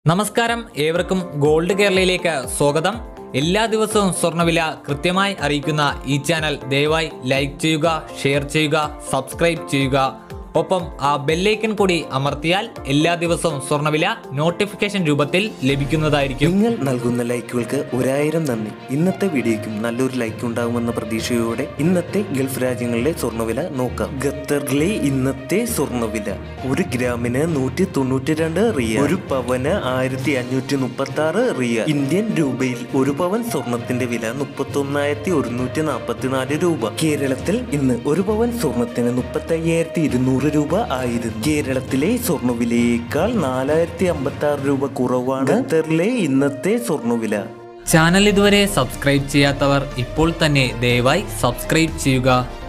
നമസ്കാരം ഏവർക്കും ഗോൾഡ് കേരളയിലേക്ക് സ്വാഗതം എല്ലാ ദിവസവും സ്വർണ്ണവില കൃത്യമായി അറിയിക്കുന്ന ഈ ചാനൽ ദയവായി ലൈക്ക് ചെയ്യുക ഷെയർ ചെയ്യുക സബ്സ്ക്രൈബ് ചെയ്യുക ഒപ്പം ആ ബെല്ലൈക്കൻ കൂടി അമർത്തിയാൽ എല്ലാ ദിവസവും സ്വർണ്ണവില നോട്ടിഫിക്കേഷൻ രൂപത്തിൽ ലഭിക്കുന്നതായിരിക്കും നിങ്ങൾ നൽകുന്ന ലൈക്കുകൾക്ക് ഒരായിരം നന്ദി ഇന്നത്തെ വീഡിയോയ്ക്കും നല്ലൊരു ലൈക്ക് ഉണ്ടാകുമെന്ന പ്രതീക്ഷയോടെ ഇന്നത്തെ ഗൾഫ് രാജ്യങ്ങളിലെ സ്വർണ്ണവില നോക്കാം ഖത്തറിലെ ഇന്നത്തെ സ്വർണ്ണവില ഒരു ഗ്രാമിന് നൂറ്റി തൊണ്ണൂറ്റി രണ്ട് റിയ ഒരു പവന് ആയിരത്തി അഞ്ഞൂറ്റി മുപ്പത്തി ആറ് റിയ ഇന്ത്യൻ രൂപയിൽ ഒരു പവൻ സ്വർണത്തിന്റെ വില മുപ്പത്തി ഒന്നായിരത്തി ഒരുന്നൂറ്റി നാൽപ്പത്തി നാല് രൂപ കേരളത്തിൽ ഇന്ന് ഒരു പവൻ സ്വർണത്തിന് മുപ്പത്തി അയ്യായിരത്തി ഇരുന്നൂറ് രൂപ ആയിരുന്നു കേരളത്തിലെ സ്വർണ്ണവിലയേക്കാൾ നാലായിരത്തി അമ്പത്തി ആറ് രൂപ കുറവാണ് ഖത്തറിലെ ഇന്നത്തെ സ്വർണ്ണവില ചാനൽ ഇതുവരെ സബ്സ്ക്രൈബ് ചെയ്യാത്തവർ ഇപ്പോൾ തന്നെ ദയവായി സബ്സ്ക്രൈബ് ചെയ്യുക